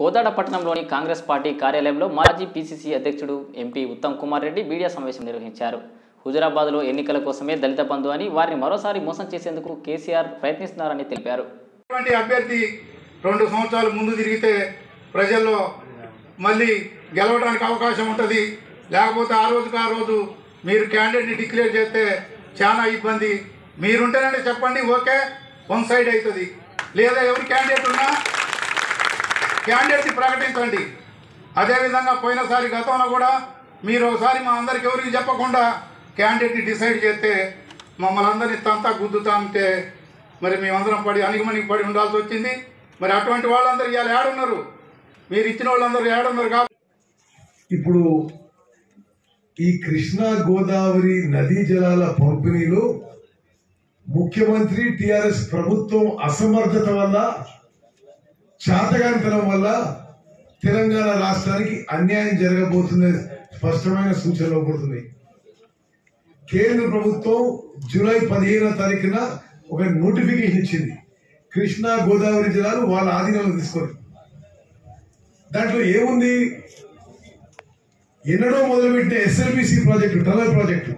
కోదాడ పట్టణంలోని కాంగ్రెస్ పార్టీ కార్యాలయంలో మాజీ పీసీసీ అధ్యక్షుడు ఎంపీ ఉత్తమ్ కుమార్ రెడ్డి మీడియా సమావేశం నిర్వహించారు హుజురాబాద్లో ఎన్నికల కోసమే దళిత బంధు అని వారిని మరోసారి మోసం చేసేందుకు కేసీఆర్ ప్రయత్నిస్తున్నారని తెలిపారు ఇటువంటి అభ్యర్థి రెండు సంవత్సరాలు ముందు తిరిగితే ప్రజల్లో మళ్ళీ గెలవడానికి అవకాశం ఉంటుంది లేకపోతే ఆ రోజుకి ఆ రోజు మీరు క్యాండిడేట్ని డిక్లేర్ చేస్తే చాలా ఇబ్బంది మీరుంటేనంటే చెప్పండి ఓకే వన్ సైడ్ అవుతుంది లేదా ఎవరు క్యాండిడేట్ ఉన్నా క్యాండిడేట్ని ప్రకటించండి అదేవిధంగా పోయినసారి గతంలో కూడా మీరు ఒకసారి మా అందరికి ఎవరికి చెప్పకుండా క్యాండిడేట్ని డిసైడ్ చేస్తే మమ్మల్ని అందరినీ తంతా గుద్దుతా ఉంటే మరి మేమందరం పడి అణిగిమణిగి పడి ఉండాల్సి వచ్చింది మరి అటువంటి వాళ్ళందరూ ఇవాళ ఏడున్నారు మీరు ఇచ్చిన వాళ్ళందరూ ఏడున్నారు కాబట్టి ఇప్పుడు ఈ కృష్ణా గోదావరి నదీ జలాల పంపిణీలో ముఖ్యమంత్రి టిఆర్ఎస్ ప్రభుత్వం అసమర్థత వల్ల చాతగానితనం వల్ల తెలంగాణ రాష్ట్రానికి అన్యాయం జరగబోతుందని స్పష్టమైన సూచనలు పడుతున్నాయి కేంద్ర ప్రభుత్వం జూలై పదిహేనో తారీఖున ఒక నోటిఫికేషన్ ఇచ్చింది కృష్ణా గోదావరి జలాలు వాళ్ళ ఆధీనంలో తీసుకోండి దాంట్లో ఏముంది ఎన్నడో మొదలుపెట్టిన ఎస్ఎల్బిసి ప్రాజెక్టు టనల్ ప్రాజెక్టు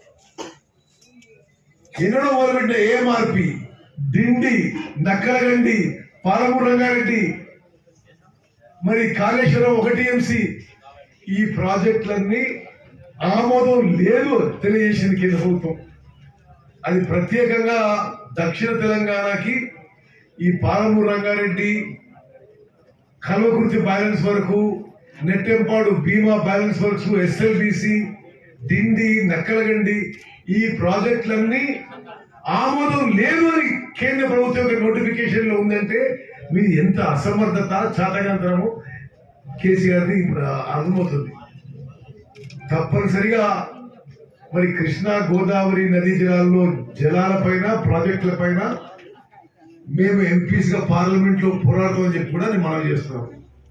ఎన్నడో మొదలుపెట్టిన ఏఎంఆర్పి డిండి నక్కలగండి పాలమూరు రంగారెడ్డి మరి కాళేశ్వరం ఒకటి ఎంసి ఈ ప్రాజెక్టులన్నీ ఆమోదం లేదు తెలియజేసింది కేంద్ర ప్రభుత్వం అది ప్రత్యేకంగా దక్షిణ తెలంగాణకి ఈ పాలమూరు రంగారెడ్డి కల్వకుర్తి బ్యాలెన్స్ వరకు Nettempadu Bhima balance works SLBC Dindi Nakkalagandi ఈ ప్రాజెక్టులన్నీ ఆమోదం లేదు అని కేంద్ర ప్రభుత్వం యొక్క నోటిఫికేషన్ లో ఉందంటే మీది ఎంత అసమర్థత చాతకంతరము కేసీఆర్ది ఇప్పుడు అర్థమవుతుంది తప్పనిసరిగా మరి కృష్ణా గోదావరి నదీ జలాల్లో జలాలపైన ప్రాజెక్టులపైన మేము ఎంపీస్ గా పార్లమెంట్ లో పోరాడతామని చెప్పి కూడా నేను మనం చేస్తున్నాం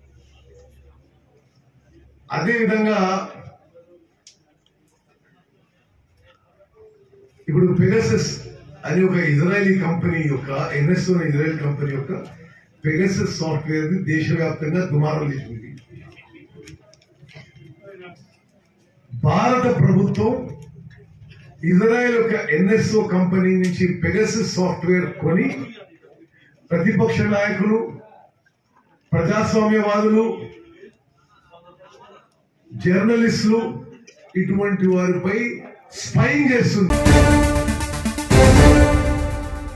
అదే విధంగా ఇప్పుడు పెగసస్ అని ఒక ఇజ్రాయలీ కంపెనీ యొక్క ఎన్ఎస్ఓ ఇజ్రాయల్ కంపెనీ యొక్క పెగసస్ సాఫ్ట్వేర్ ని దేశవ్యాప్తంగా దుమారం చేసింది భారత ప్రభుత్వం ఇజ్రాయెల్ యొక్క ఎన్ఎస్ఓ కంపెనీ నుంచి పెగసస్ సాఫ్ట్వేర్ కొని ప్రతిపక్ష నాయకులు ప్రజాస్వామ్యవాదులు జర్నలిస్టులు ఇటువంటి వారిపై స్పైన్ చేస్తుంది